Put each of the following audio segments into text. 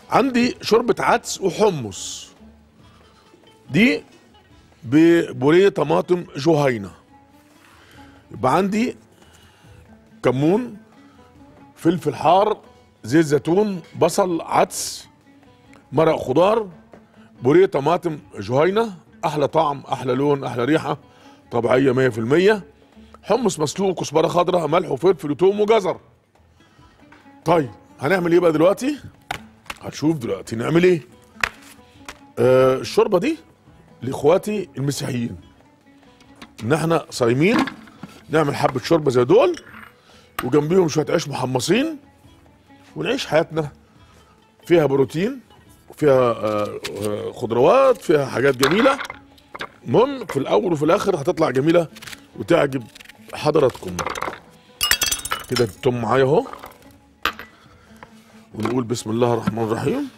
عندي شوربه عدس وحمص دي ببوريه طماطم جهينه يبقى عندي كمون فلفل حار زيت زيتون بصل عدس مرق خضار بوريه طماطم جهينه احلى طعم احلى لون احلى ريحه طبيعيه 100% حمص مسلوق كزبره خضراء ملح وفلفل وتوم وجزر طيب هنعمل ايه بقى دلوقتي هنشوف دلوقتي نعمل ايه آه الشوربه دي لاخواتي المسيحيين ان احنا صايمين نعمل حبه شوربه زي دول وجنبيهم شويه عيش محمصين ونعيش حياتنا فيها بروتين فيها آه، آه، خضروات فيها حاجات جميله المهم في الاول وفي الاخر هتطلع جميله وتعجب حضراتكم كده التوم معايا اهو ونقول بسم الله الرحمن الرحيم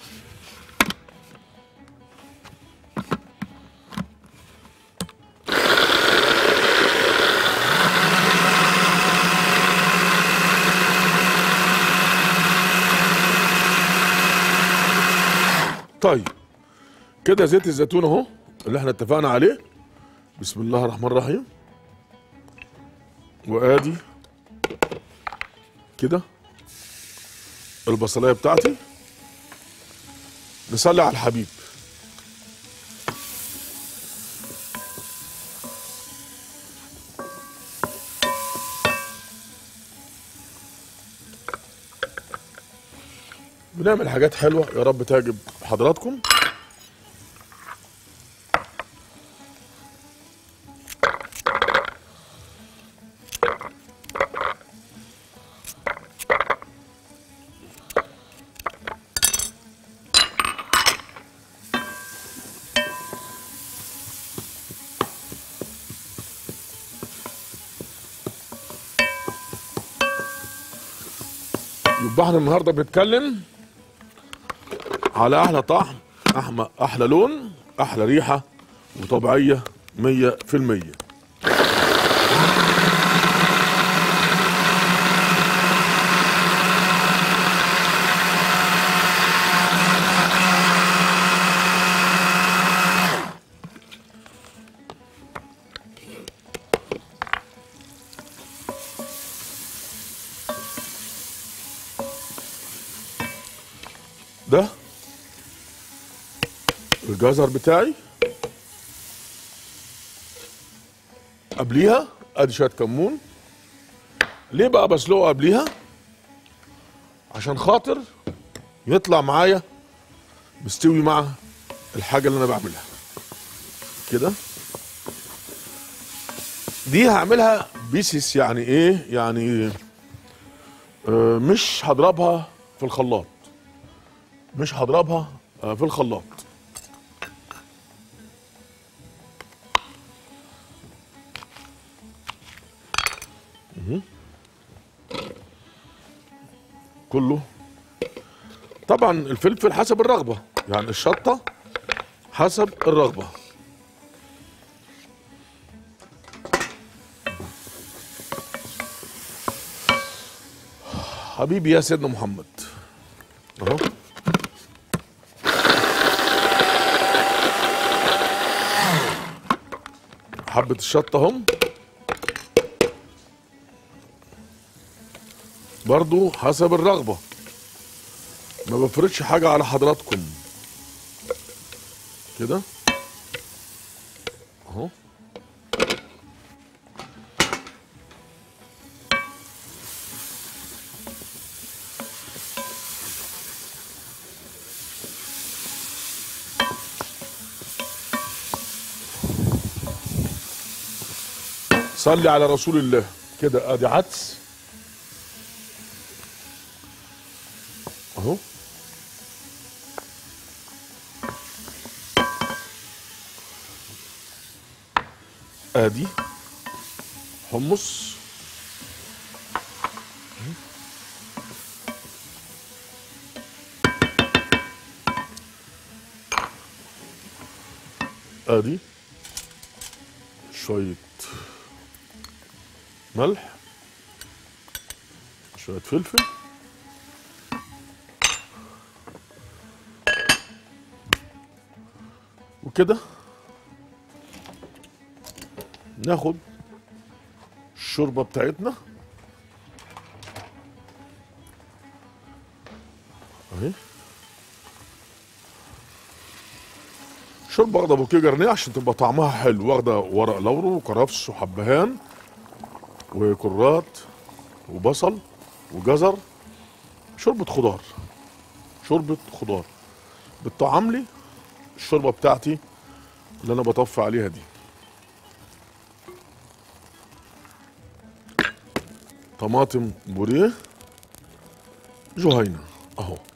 طيب كده زيت الزيتون اهو اللي احنا اتفقنا عليه بسم الله الرحمن الرحيم وادي كده البصلايه بتاعتي نصلي على الحبيب بنعمل حاجات حلوه يا رب تعجب حضراتكم يبقى احنا النهارده بنتكلم على احلى طعم احلى احلى لون احلى ريحه وطبيعيه 100% ده الجزر بتاعي قبليها ادي شويه كمون ليه بقى بسلقه قبليها عشان خاطر يطلع معايا مستوي مع الحاجه اللي انا بعملها كده دي هعملها بيسس يعني ايه يعني آه مش هضربها في الخلاط مش هضربها آه، في الخلاط مهم. كله طبعا الفلفل حسب الرغبة يعني الشطة حسب الرغبة حبيبي يا سيدنا محمد اهو حبة الشطة هم برضو حسب الرغبة ما بفرضش حاجة على حضراتكم كده اهو صلي على رسول الله كده ادي عدس اهو ادي حمص ادي شويه ملح شويه فلفل وكده ناخد الشوربه بتاعتنا اهي شوربه واخده بوكيه جرنيه عشان تبقى طعمها حلو واخده ورق لورو وكرفس وحبهان وكرات وبصل وجزر شوربه خضار شوربه خضار بتطعم لي الشوربه بتاعتي اللي انا بطفي عليها دي طماطم بوريه جهينه اهو